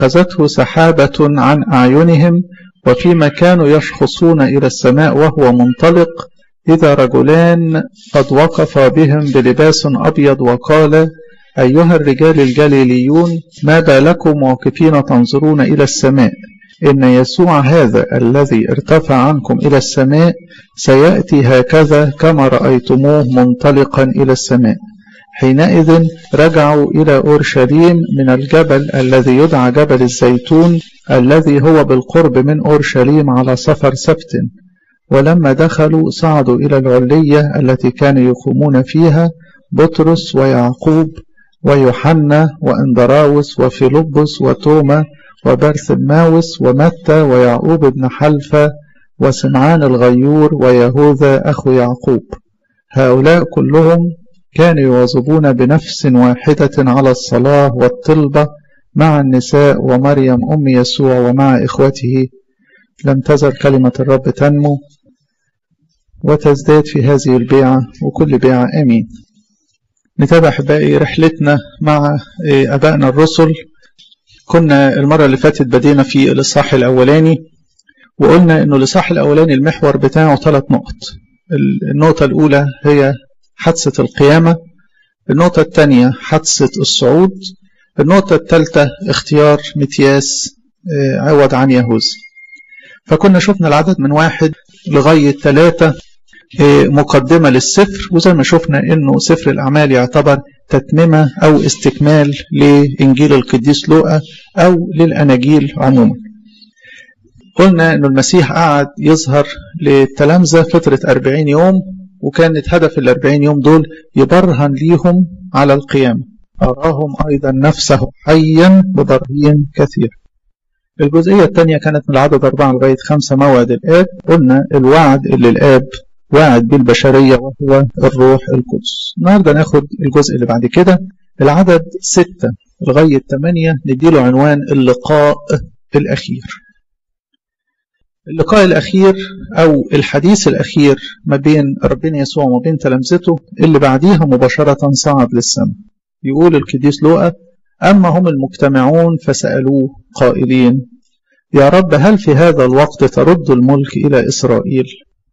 أخذته سحابة عن أعينهم وفيما كانوا يشخصون إلى السماء وهو منطلق إذا رجلان قد وقفا بهم بلباس أبيض وقال أيها الرجال الجليليون ما بالكم واقفين تنظرون إلى السماء إن يسوع هذا الذي ارتفع عنكم إلى السماء سيأتي هكذا كما رأيتموه منطلقا إلى السماء حينئذ رجعوا إلى أورشليم من الجبل الذي يدعى جبل الزيتون الذي هو بالقرب من أورشليم على سفر سبت ولما دخلوا صعدوا إلى العلية التي كانوا يقومون فيها بطرس ويعقوب ويوحنا وإندراوس وفيلبس وتوما وبرثماوس ومتى ويعقوب بن حلفة وسمعان الغيور ويهوذا أخو يعقوب هؤلاء كلهم كانوا يواظبون بنفس واحدة على الصلاة والطلبة مع النساء ومريم أم يسوع ومع إخوته لم تزل كلمة الرب تنمو وتزداد في هذه البيعة وكل بيعة أمين نتابع أحبائي رحلتنا مع أبائنا الرسل كنا المرة اللي فاتت بدينا في الإصحاح الأولاني وقلنا إنه الإصحاح الأولاني المحور بتاعه ثلاث نقط النقطة الأولى هي حادثة القيامة النقطة الثانية حادثة الصعود النقطة الثالثة اختيار متياس عوض عن يهوذا فكنا شفنا العدد من واحد لغاية ثلاثة مقدمة للسفر وزي ما شفنا انه سفر الاعمال يعتبر تتممة او استكمال لانجيل القديس لوقا او للاناجيل عموما قلنا انه المسيح قعد يظهر للتلامذة فترة 40 يوم وكانت هدف ال 40 يوم دول يبرهن ليهم على القيامة أراهم أيضا نفسه حيا ببراهين كثير الجزئية الثانية كانت من العدد أربعة لغاية خمسة موعد الآب قلنا الوعد اللي الآب واعد بالبشرية وهو الروح القدس النهاردة ناخد الجزء اللي بعد كده العدد ستة لغاية ثمانية نديله عنوان اللقاء الأخير اللقاء الأخير أو الحديث الأخير ما بين ربنا يسوع وما بين تلامذته اللي بعديها مباشرة صعد للسماء يقول القديس لوقا أما هم المجتمعون فسألوه قائلين يا رب هل في هذا الوقت ترد الملك إلى إسرائيل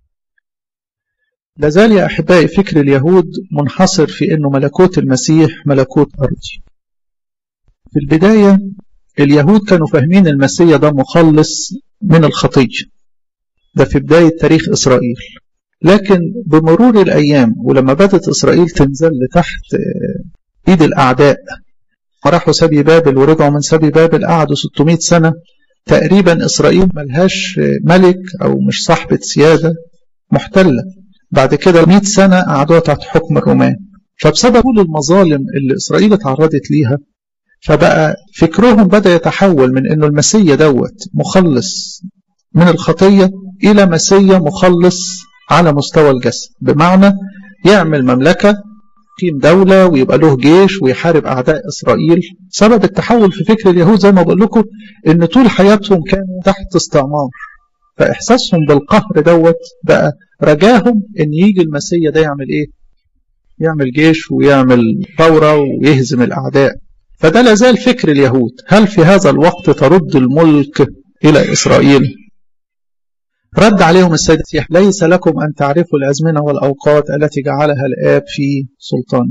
لازال يا أحبائي فكر اليهود منحصر في أنه ملكوت المسيح ملكوت أرضي في البداية اليهود كانوا فاهمين المسيح ده مخلص من الخطية ده في بداية تاريخ إسرائيل لكن بمرور الأيام ولما بدأت إسرائيل تنزل لتحت إيد الأعداء راحوا سبي بابل ورجعوا من سبي بابل قعدوا 600 سنة تقريبا إسرائيل ملهاش ملك أو مش صاحبة سيادة محتلة بعد كده 100 سنة قعدوها تحت حكم الرومان فبسبب كل المظالم اللي إسرائيل اتعرضت ليها فبقى فكرهم بدأ يتحول من أنه المسيا دوت مخلص من الخطية إلى مسيا مخلص على مستوى الجسد بمعنى يعمل مملكة يقيم دولة ويبقى له جيش ويحارب أعداء إسرائيل سبب التحول في فكر اليهود زي ما بقول لكم إن طول حياتهم كانوا تحت استعمار فإحساسهم بالقهر دوت بقى رجاهم إن يجي المسيا ده يعمل إيه؟ يعمل جيش ويعمل ثورة ويهزم الأعداء فده لازال فكر اليهود هل في هذا الوقت ترد الملك إلى إسرائيل رد عليهم السيد المسيح ليس لكم أن تعرفوا الأزمنة والأوقات التي جعلها الآب في سلطانه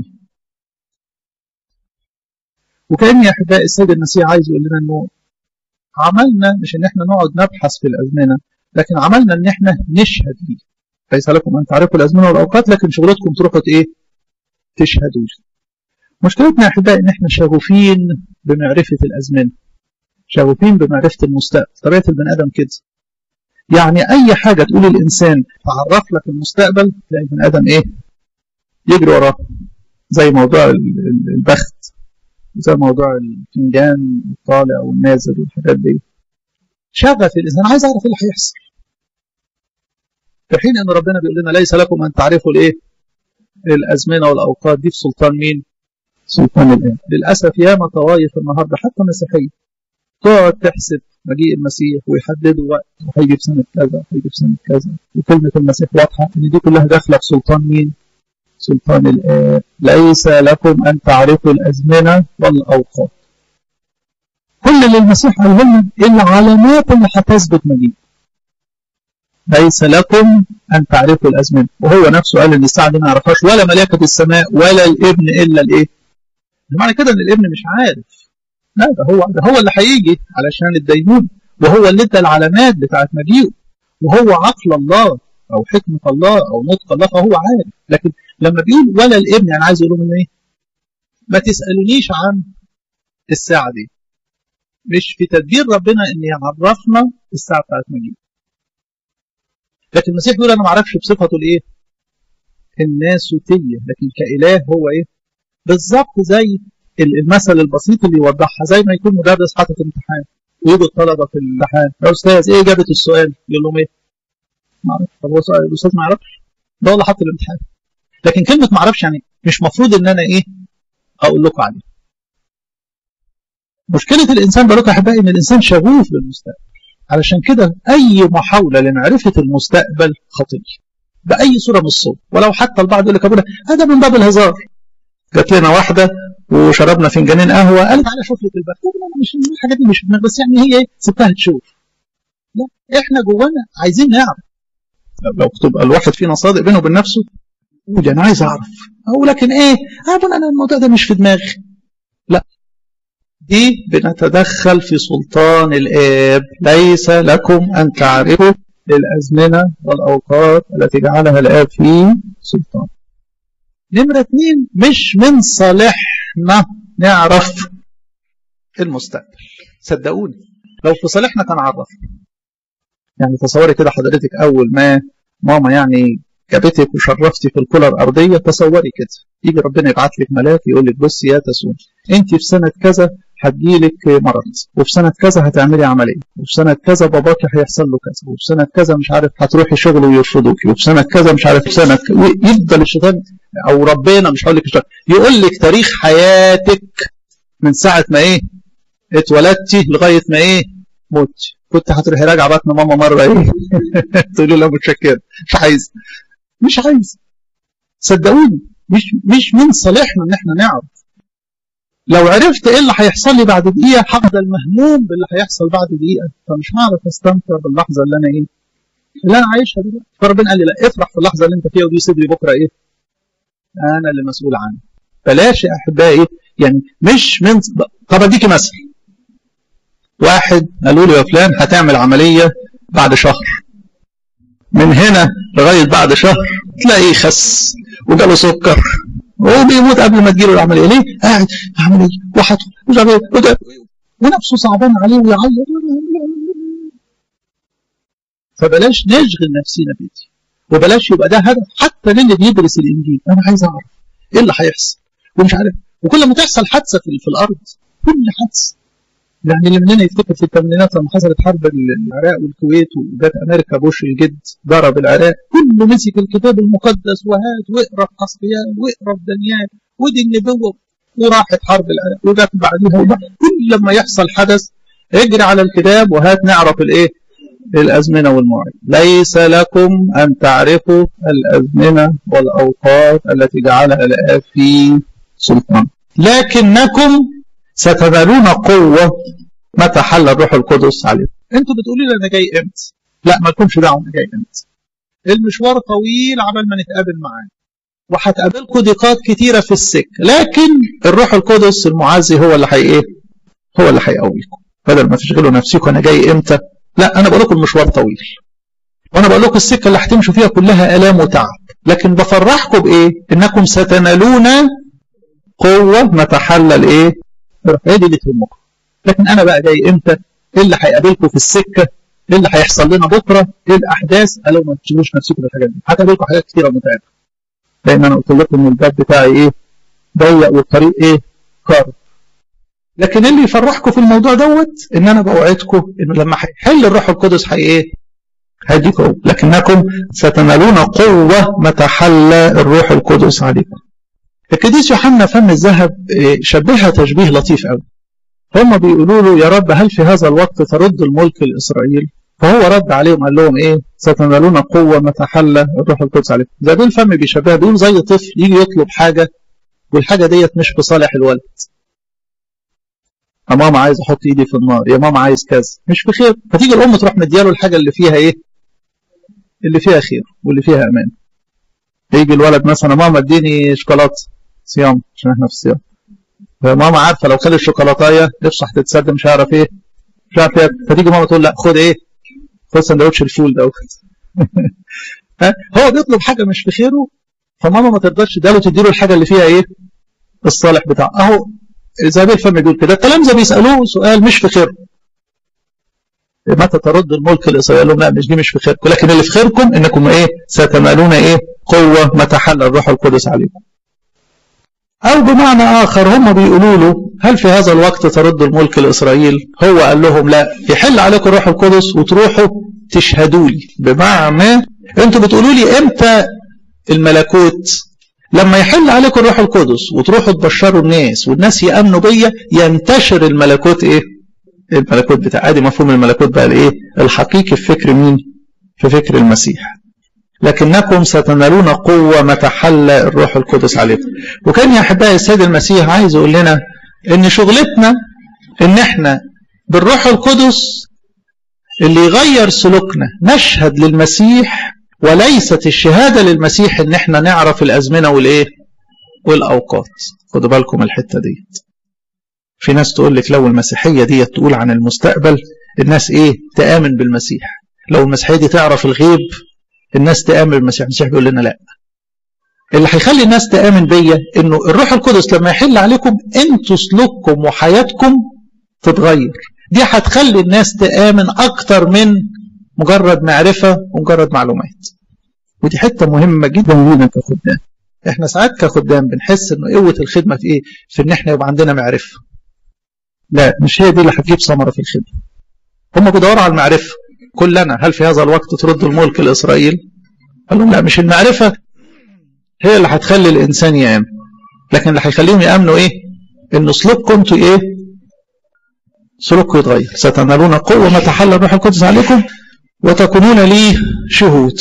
وكأن يا أحبائي السيد المسيح عايز يقول لنا أنه عملنا مش أن احنا نقعد نبحث في الأزمنة لكن عملنا أن احنا نشهد ليه ليس لكم أن تعرفوا الأزمنة والأوقات لكن شغلتكم تروحوا إيه تشهدوا لي مشكلتنا يا أحبائي إن إحنا شغوفين بمعرفة الأزمنة شغوفين بمعرفة المستقبل طبيعة البني آدم كده يعني أي حاجة تقول الإنسان تعرف لك المستقبل تلاقي البني آدم إيه يجري وراه زي موضوع البخت زي موضوع الفنجان الطالع والنازل والحاجات دي شغف الإنسان عايز أعرف إيه اللي هيحصل في حين إن ربنا بيقول لنا ليس لكم أن تعرفوا الإيه الأزمنة والأوقات دي في سلطان مين سلطان الآن للأسف ياما طوائف النهاردة حتى مسيحية تقعد تحسب مجيء المسيح ويحددوا وقت وهيجي في سنة كذا وهيجي في سنة كذا وكلمة المسيح واضحة إن دي كلها داخلة في سلطان مين؟ سلطان الآب ليس لكم أن تعرفوا الأزمنة والأوقات كل كل اللي المسيح قاله لنا العلامات اللي هتثبت مجيء ليس لكم ان تعرفوا الازمنه وهو نفسه قال ان الساعه دي ما يعرفهاش ولا ملائكه السماء ولا الابن الا الايه؟ معنى كده ان الابن مش عارف لا ده هو ده هو اللي هيجي علشان الدينون وهو اللي ادى العلامات بتاعت مجيئه وهو عقل الله او حكمه الله او نطق الله فهو عارف لكن لما بيقول ولا الابن يعني عايز يقول لهم ايه؟ ما تسالونيش عن الساعه دي مش في تدبير ربنا ان يعرفنا الساعه بتاعت مجيئه لكن المسيح بيقول انا ما اعرفش بصفته الايه؟ الناسوتيه لكن كاله هو ايه؟ بالظبط زي المثل البسيط اللي يوضحها زي ما يكون مدرس حاطط امتحان ويجوا الطلبه في الامتحان يا استاذ ايه اجابه السؤال؟ يقول لهم ايه؟ ما اعرفش طب هو الاستاذ ما يعرفش ده هو اللي حط الامتحان لكن كلمه ما اعرفش يعني مش مفروض ان انا ايه؟ اقول لكم عليه مشكله الانسان بقول لكم احبائي ان الانسان شغوف بالمستقبل علشان كده اي محاوله لمعرفه المستقبل خطيه باي صوره من الصور ولو حتى البعض يقول لك ابونا هذا من باب الهزار جات لنا واحده وشربنا فنجانين قهوه قالت تعالى شوف لي في الباب انا مش الحاجات دي مش بس يعني هي ايه سبتها تشوف لا احنا جوانا عايزين نعرف لو تبقى الواحد فينا صادق بينه وبين نفسه يقول انا عايز اعرف او لكن ايه ابونا انا الموضوع ده مش في دماغي لا دي بنتدخل في سلطان الآب ليس لكم أن تعرفوا الأزمنة والأوقات التي جعلها الآب في سلطان نمرة اتنين مش من صالحنا نعرف المستقبل صدقوني لو في صالحنا كان عرفنا يعني تصوري كده حضرتك أول ما ماما يعني جابتك وشرفتي في الكرة الأرضية تصوري كده يجي ربنا يبعت لك ملاك يقول لك بصي يا تسون أنت في سنة كذا هتجيلك مرض وفي سنة كذا هتعملي عملية وفي سنة كذا باباكي هيحصل له كذا وفي سنة كذا مش عارف هتروحي شغل ويرفضوكي وفي سنة كذا مش عارف في سنة يفضل الشيطان أو ربنا مش هقول لك الشيطان يقول لك تاريخ حياتك من ساعة ما إيه اتولدتي لغاية ما إيه موتي كنت هتروحي راجعة بطن ماما مرة إيه تقولي له متشكرة مش عايز مش عايز صدقوني مش مش من صالحنا ان احنا نعرف لو عرفت ايه اللي هيحصل لي بعد دقيقه هفضل مهموم باللي هيحصل بعد دقيقه فمش هعرف استمتع باللحظه اللي انا ايه اللي انا عايشها دلوقتي فربنا قال لي لا افرح في اللحظه اللي انت فيها ودي سيب لي بكره ايه انا اللي مسؤول عنها بلاش يا احبائي يعني مش من طب اديكي مثل واحد قالوا له يا فلان هتعمل عمليه بعد شهر من هنا لغايه بعد شهر تلاقيه خس وجاله سكر وبيموت قبل ما تجيله العمليه ليه؟ قاعد عمليه وحط مش عارف ايه ونفسه صعبان عليه ويعيط فبلاش نشغل نفسينا بيتي وبلاش يبقى ده هدف حتى للي بيدرس الانجيل انا عايز اعرف ايه اللي هيحصل ومش عارف وكل ما تحصل حادثه في, في الارض كل حادثه يعني اللي مننا يفتكر في الثمانينات لما حصلت حرب العراق والكويت وجت امريكا بوش الجد ضرب العراق كله مسك الكتاب المقدس وهات واقرا في حسقيان واقرا في دانيال ودي النبوه وراحت حرب العراق وجت بعديها وبعد كل لما يحصل حدث اجري على الكتاب وهات نعرف الايه الازمنه والمواعيد ليس لكم ان تعرفوا الازمنه والاوقات التي جعلها الاب في سلطان لكنكم ستنالون قوة متى حل الروح القدس عليكم انتوا بتقولوا لي انا جاي امتى لا ما لكمش دعوه انا جاي امتى المشوار طويل عبال ما نتقابل معاه وهتقابلكم ضيقات كتيرة في السكة لكن الروح القدس المعزي هو اللي هي ايه هو اللي هيقويكم بدل ما تشغلوا نفسكم انا جاي امتى لا انا بقول لكم المشوار طويل وانا بقول لكم السكة اللي هتمشوا فيها كلها الام وتعب لكن بفرحكم بايه انكم ستنالون قوة متى حل الايه هي دي اللي تهمكم لكن انا بقى جاي امتى ايه اللي هيقابلكم في السكه ايه اللي هيحصل لنا بكره ايه الاحداث قالوا ما تشغلوش نفسكم بالحاجات دي هتقابلكم حاجات كتيره متعبه لان انا قلت لكم ان الباب بتاعي ايه ضيق والطريق ايه كارب لكن اللي يفرحكم في الموضوع دوت ان انا بوعدكم انه لما هيحل الروح القدس هي ايه هيديكم لكنكم ستنالون قوه متى حل الروح القدس عليكم القديس يوحنا فم الذهب شبهها تشبيه لطيف قوي هم بيقولوا له يا رب هل في هذا الوقت ترد الملك لاسرائيل فهو رد عليهم قال لهم ايه ستنالون قوه متى حل الروح القدس عليكم زي دول الفم بيشبهها بيقول زي طفل يجي يطلب حاجه والحاجه ديت مش في صالح الولد يا ماما عايز احط ايدي في النار يا ماما عايز كذا مش في خير فتيجي الام تروح مدياله الحاجه اللي فيها ايه اللي فيها خير واللي فيها امان يجي الولد مثلا ماما اديني شوكولاته صيام عشان احنا في الصيام فماما عارفه لو خد الشوكولاتايه نفسه هتتسد مش هيعرف ايه مش عارف ايه فتيجي ماما تقول لا خد ايه خد سندوتش الفول دوت هو بيطلب حاجه مش في خيره فماما ما ترضاش تديله تديله الحاجه اللي فيها ايه الصالح بتاعه اهو زي الفم بيقول كده التلامذه بيسالوه سؤال مش في خيره متى ترد الملك الاسرائيلي لهم لا مش دي مش في خيركم لكن اللي في خيركم انكم ايه ستنالون ايه قوه متى حل الروح القدس عليكم او بمعنى اخر هم بيقولوا له هل في هذا الوقت ترد الملك لاسرائيل هو قال لهم لا يحل عليكم الروح القدس وتروحوا تشهدوا لي بمعنى انتوا بتقولوا لي امتى الملكوت لما يحل عليكم الروح القدس وتروحوا تبشروا الناس والناس يامنوا بيا ينتشر الملكوت ايه الملكوت بتاع ادي مفهوم الملكوت بقى الايه الحقيقي في فكر مين في فكر المسيح لكنكم ستنالون قوة متى حل الروح القدس عليكم وكان يا أحبائي السيد المسيح عايز يقول لنا إن شغلتنا إن إحنا بالروح القدس اللي يغير سلوكنا نشهد للمسيح وليست الشهادة للمسيح إن إحنا نعرف الأزمنة والإيه والأوقات خدوا بالكم الحتة دي في ناس تقول لك لو المسيحية دي تقول عن المستقبل الناس إيه تآمن بالمسيح لو المسيحية دي تعرف الغيب الناس تآمن بالمسيح المسيح بيقول لنا لا اللي هيخلي الناس تآمن بيا انه الروح القدس لما يحل عليكم انتوا سلوككم وحياتكم تتغير دي هتخلي الناس تآمن اكتر من مجرد معرفة ومجرد معلومات ودي حتة مهمة جدا لينا كخدام احنا ساعات كخدام بنحس انه قوة الخدمة في ايه في ان احنا يبقى عندنا معرفة لا مش هي دي اللي هتجيب ثمرة في الخدمة هم بيدوروا على المعرفة كلنا هل في هذا الوقت ترد الملك لإسرائيل قال لهم لا مش المعرفة هي اللي هتخلي الإنسان يأمن لكن اللي هيخليهم يأمنوا إيه إن سلوككم انتوا إيه سلوككم يتغير ستنالون قوة متى حل الروح القدس عليكم وتكونون لي شهود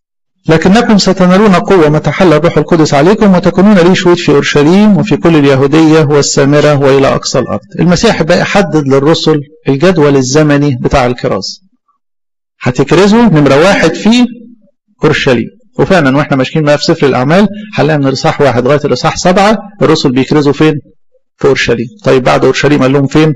لكنكم ستنالون قوة متى حل الروح القدس عليكم وتكونون لي شهود في أورشليم وفي كل اليهودية والسامرة وإلى أقصى الأرض المسيح بقى حدد للرسل الجدول الزمني بتاع الكرازة هتكرزوا نمرة واحد في أورشليم وفعلا واحنا ماشيين معاه في سفر الأعمال هنلاقي من الإصحاح واحد لغاية الإصحاح سبعة الرسل بيكرزوا فين؟ في أورشليم طيب بعد أورشليم قال لهم فين؟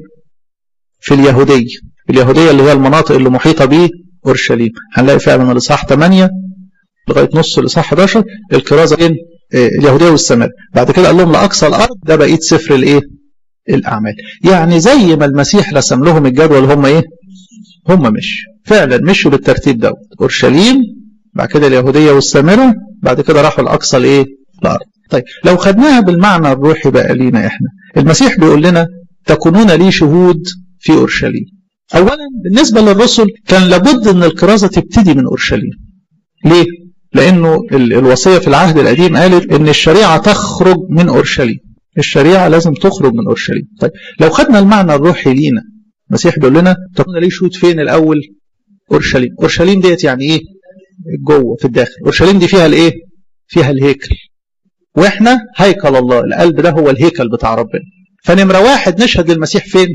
في اليهودية اليهودية اللي هي المناطق اللي محيطة به أورشليم هنلاقي فعلا الإصحاح 8 لغاية نص الإصحاح 11 الكرازة فين؟ اليهودية والسماء بعد كده قال لهم لأقصى الأرض ده بقية سفر الإيه؟ الأعمال يعني زي ما المسيح رسم لهم الجدول هم إيه؟ هم مش فعلا مشوا بالترتيب دوت اورشليم بعد كده اليهوديه والسامره بعد كده راحوا الاقصى الايه الارض طيب لو خدناها بالمعنى الروحي بقى لينا احنا المسيح بيقول لنا تكونون لي شهود في اورشليم اولا بالنسبه للرسل كان لابد ان الكرازه تبتدي من اورشليم ليه لانه الوصيه في العهد القديم قالت ان الشريعه تخرج من اورشليم الشريعه لازم تخرج من اورشليم طيب لو خدنا المعنى الروحي لينا المسيح بيقول لنا تكون ليه شهود فين الاول اورشليم اورشليم ديت يعني ايه جوه في الداخل اورشليم دي فيها الايه فيها الهيكل واحنا هيكل الله القلب ده هو الهيكل بتاع ربنا فنمره واحد نشهد للمسيح فين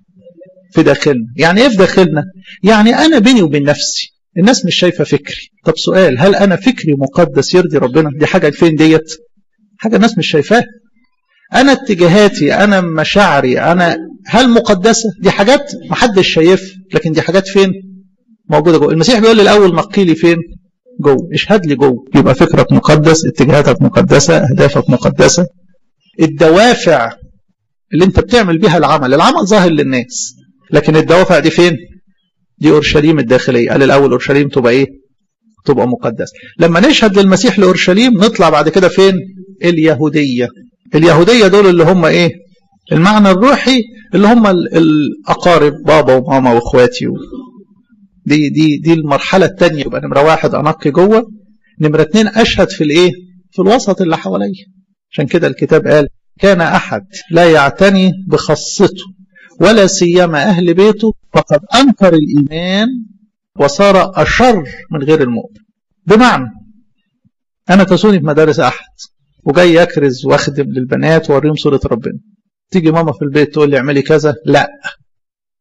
في داخلنا يعني ايه في داخلنا يعني انا بيني وبين نفسي الناس مش شايفه فكري طب سؤال هل انا فكري مقدس يرضي ربنا دي حاجه فين ديت حاجه الناس مش شايفاها انا اتجاهاتي انا مشاعري انا هل مقدسه دي حاجات محدش شايفها لكن دي حاجات فين موجوده جوه المسيح بيقول لي الاول نقي لي فين جوه اشهد لي جوه يبقى فكرك مقدس اتجاهاتك مقدسه اهدافك مقدسه الدوافع اللي انت بتعمل بيها العمل العمل ظاهر للناس لكن الدوافع دي فين دي اورشليم الداخليه قال الاول اورشليم تبقى ايه تبقى مقدس لما نشهد للمسيح لاورشليم نطلع بعد كده فين اليهوديه اليهوديه دول اللي هم ايه المعنى الروحي اللي هم الاقارب بابا وماما واخواتي و... دي دي دي المرحله الثانيه يبقى نمره واحد انقي جوه نمره اثنين اشهد في الايه في الوسط اللي حواليا عشان كده الكتاب قال كان احد لا يعتني بخاصته ولا سيما اهل بيته فقد انكر الايمان وصار اشر من غير المؤمن بمعنى انا تسوني في مدارس احد وجاي اكرز واخدم للبنات واوريهم صوره ربنا تيجي ماما في البيت تقول لي اعملي كذا لا